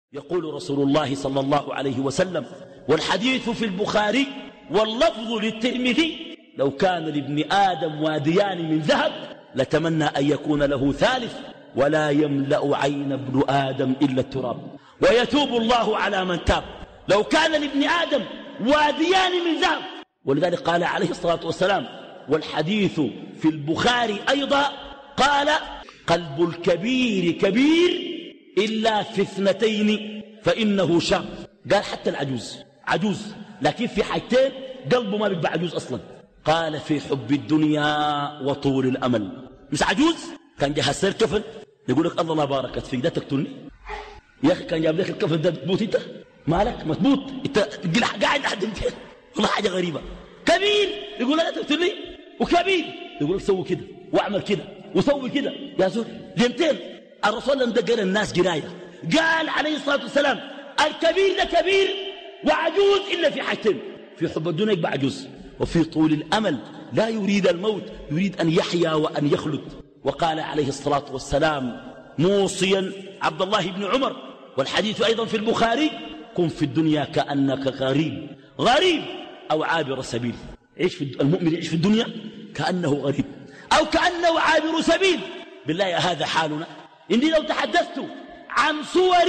يقول رسول الله صلى الله عليه وسلم والحديث في البخاري واللفظ للترمذي لو كان لابن آدم واديان من ذهب لتمنى أن يكون له ثالث ولا يملأ عين ابن آدم إلا التراب ويتوب الله على من تاب لو كان لابن آدم واديان من ذهب ولذلك قال عليه الصلاة والسلام والحديث في البخاري أيضا قال قلب الكبير كبير إلا في اثنتين فإنه شاب قال حتى العجوز عجوز لكن في حاجتين قلبه ما بيبقى عجوز أصلا قال في حب الدنيا وطول الأمل مش عجوز كان جهز سير كفن يقول لك الله لا باركت فيك ده تقتلني يا أخي كان جاب لك الكفن ده تموت أنت مالك ما تموت أنت قاعد لحد انتين والله حاجة غريبة كبير يقول لا تقتلني وكبير يقول لك سوي كده واعمل كده وسوي كده يا زول ليمتين الرسول لم دقر الناس جراية قال عليه الصلاة والسلام الكبير ده كبير وعجوز إلا في حاجتين في حب الدنيا يبقى عجوز وفي طول الأمل لا يريد الموت يريد أن يحيا وأن يخلد وقال عليه الصلاة والسلام موصيا عبد الله بن عمر والحديث أيضا في البخاري كن في الدنيا كأنك غريب غريب أو عابر سبيل عيش في المؤمن يعيش في الدنيا كأنه غريب أو كأنه عابر سبيل بالله هذا حالنا إني لو تحدثت عن صور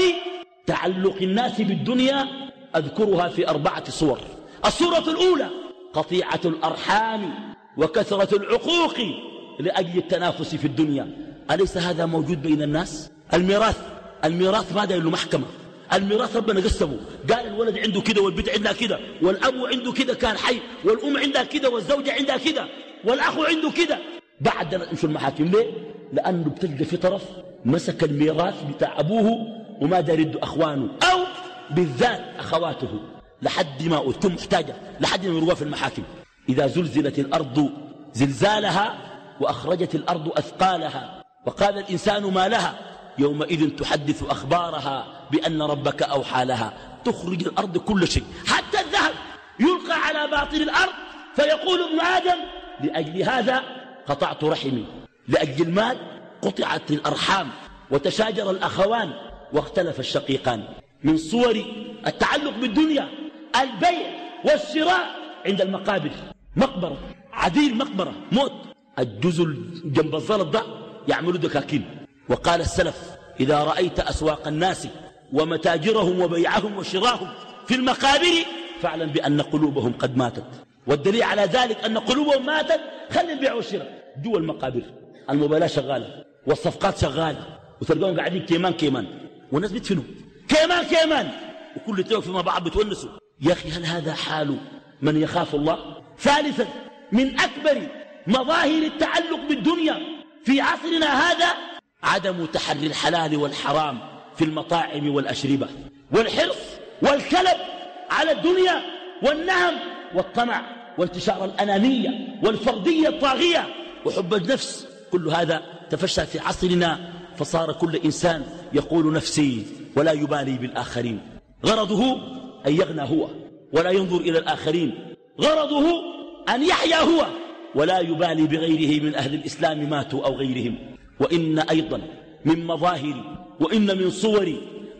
تعلق الناس بالدنيا أذكرها في أربعة صور الصورة الأولى قطيعة الأرحام وكثرة العقوق لأجل التنافس في الدنيا أليس هذا موجود بين الناس الميراث الميراث ما داير له محكمة الميراث ربنا قسمه قال الولد عنده كده والبنت عندها كده والأب عنده كده كان حي والأم عندها كده والزوجة عندها كده والأخ عنده كده بعد نمشوا المحاكم ليه لأنه بتلقى في طرف مسك الميراث بتاع أبوه وما دار يده أخوانه أو بالذات أخواته لحد ما تكون محتاجة لحد ما يروها في المحاكم إذا زلزلت الأرض زلزالها وأخرجت الأرض أثقالها وقال الإنسان ما لها يومئذ تحدث أخبارها بأن ربك أوحى لها تخرج الأرض كل شيء حتى الذهب يلقى على باطن الأرض فيقول ابن آدم لأجل هذا قطعت رحمي لأجل المال قطعت الأرحام وتشاجر الأخوان واختلف الشقيقان من صور التعلق بالدنيا البيع والشراء عند المقابر مقبرة عديل مقبرة موت الجزل جنب الزلط ده يعملوا دكاكين وقال السلف إذا رأيت أسواق الناس ومتاجرهم وبيعهم وشراهم في المقابر فاعلم بأن قلوبهم قد ماتت والدليل على ذلك أن قلوبهم ماتت خلي البيع والشراء جوا المقابر المبالاة شغالة والصفقات شغالة وتلقاهم قاعدين كيمان كيمان والناس بيدفنوا كيمان كيمان وكل توقف مع بعض بتونسوا يا أخي هل هذا حال من يخاف الله ثالثا من أكبر مظاهر التعلق بالدنيا في عصرنا هذا عدم تحري الحلال والحرام في المطاعم والأشربة والحرص والكلب على الدنيا والنهم والطمع وانتشار الأنانية والفردية الطاغية وحب النفس كل هذا تفشى في عصرنا فصار كل إنسان يقول نفسي ولا يبالي بالآخرين غرضه أن يغنى هو ولا ينظر إلى الآخرين غرضه أن يحيا هو ولا يبالي بغيره من أهل الإسلام ماتوا أو غيرهم وإن أيضا من مظاهر وإن من صور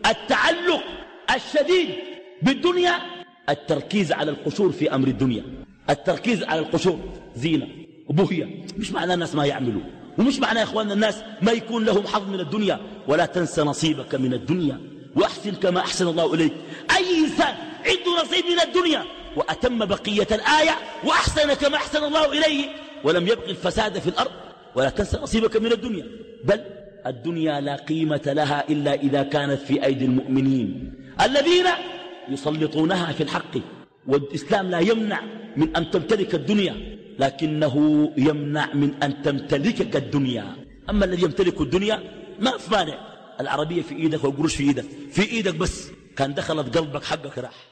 التعلق الشديد بالدنيا التركيز على القشور في أمر الدنيا التركيز على القشور زينة وبهية مش معنى الناس ما يعملوا ومش معنى يا إخواننا الناس ما يكون لهم حظ من الدنيا ولا تنسى نصيبك من الدنيا وأحسن كما أحسن الله إليك أي إنسان عنده نصيب من الدنيا وأتم بقية الآية وأحسن كما أحسن الله إليه ولم يبق الفساد في الأرض ولا تنسى نصيبك من الدنيا بل الدنيا لا قيمة لها إلا إذا كانت في أيدي المؤمنين الذين يسلطونها في الحق والإسلام لا يمنع من أن تمتلك الدنيا لكنه يمنع من أن تمتلكك الدنيا أما الذي يمتلك الدنيا ما في مانع العربية في إيدك والقروش في إيدك في إيدك بس كان دخلت قلبك حقك راح